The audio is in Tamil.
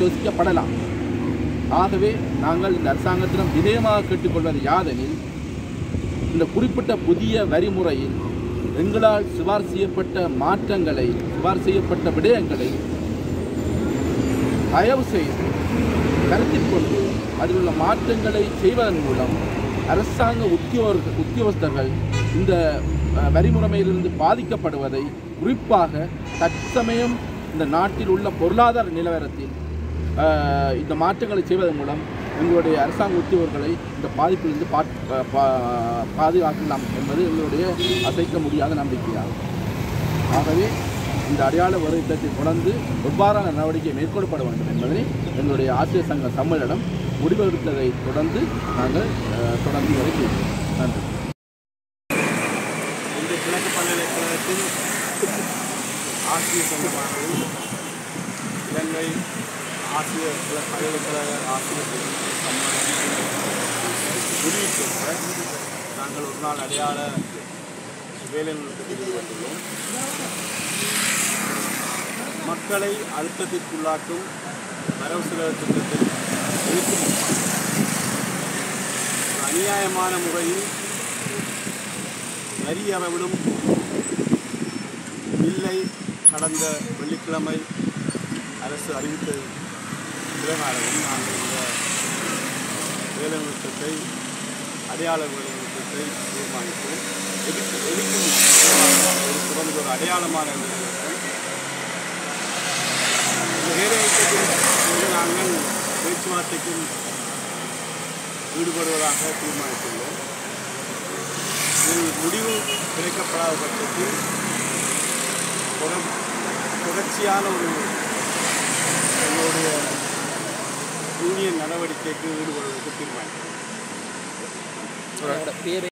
யோசிக்கப்படலாம் ஆகவே நாங்கள் இந்த அரசாங்கத்திடம் வினயமாக கேட்டுக்கொள்வது யாதெனில் இந்த குறிப்பிட்ட புதிய வரிமுறையில் எங்களால் சிபார் செய்யப்பட்ட மாற்றங்களை சிபார் செய்யப்பட்ட விடயங்களை தயவு செய்து கருத்தில் கொண்டு அதில் உள்ள மாற்றங்களை செய்வதன் மூலம் அரசாங்க உத்தியோக உத்தியோகஸ்தர்கள் இந்த அஹ், வரிமுறைமையிலிருந்து பாதிக்கப்படுவதை குறிப்பாக தற்சமயம் இந்த நாட்டில் உள்ள பொருளாதார நிலவரத்தில் அஹ், இந்த மாற்றங்களை செய்வதன் மூலம் எங்களுடைய அரசாங்க உத்தியோகர்களை இந்த பாதிப்பிலிருந்து பாட்- பா- பா- பாதுகாக்கலாம் என்பது எங்களுடைய அசைக்க முடியாத நம்பிக்கையாகும் ஆகவே இந்த அடையாள வருத்தத்தை தொடர்ந்து எவ்வாறான நடவடிக்கை மேற்கொள்ளப்பட வேண்டும் என்பதை எங்களுடைய ஆசிரியர் சங்க சம்மேளனம் முடிவெடுத்ததை தொடர்ந்து நாங்கள் அஹ், தொடர்ந்து வருகிறோம் நன்றி இந்த கிழக்கு பல்கலைக்கழகத்தின் ஆசிரியர் சங்கமானது இலங்கை ஆசிரியர் கிழக்கு பல்கலைக்கழக ஆசிரியர் சம்மேளனம் முடிவிற்கேற்ப நாங்கள் ஒரு நாள் அடையாள வேலை நிறுத்தத்தில் ஈடுபட்டுள்ளோம் மக்களை அழுத்தத்திற்குள்ளாக்கும் வரவு செலவு திட்டத்தை எதிர்க்கும் அநியாயமான முறையில் வரி அளவிலும் இல்லை கடந்த வெள்ளிக்கிழமை அரசு அறிவித்தது பிரகாரமும் நாங்கள் இந்த வேலைநிறுத்தத்தை அடையாள வேலைநிறுத்தத்தை தீர்மானித்தோம் எதுக்கு எதுக்கும் ஒரு சிறந்த ஒரு அடையாளமான வேலைநிறுத்தம் இந்த வேலைநிறுத்தத்தில் வந்து நாங்கள் பேச்சுவார்த்தைக்கும் ஈடுபடுவதாக தீர்மானித்துள்ளோம் இதில் முடிவு கிடைக்கப்படாத பட்சத்தில் தொடர் தொடர்ச்சியான ஒரு எங்களுடைய யூனியன் நடவடிக்கைக்கு ஈடுபடுவதற்கு தீர்மானித்தோம்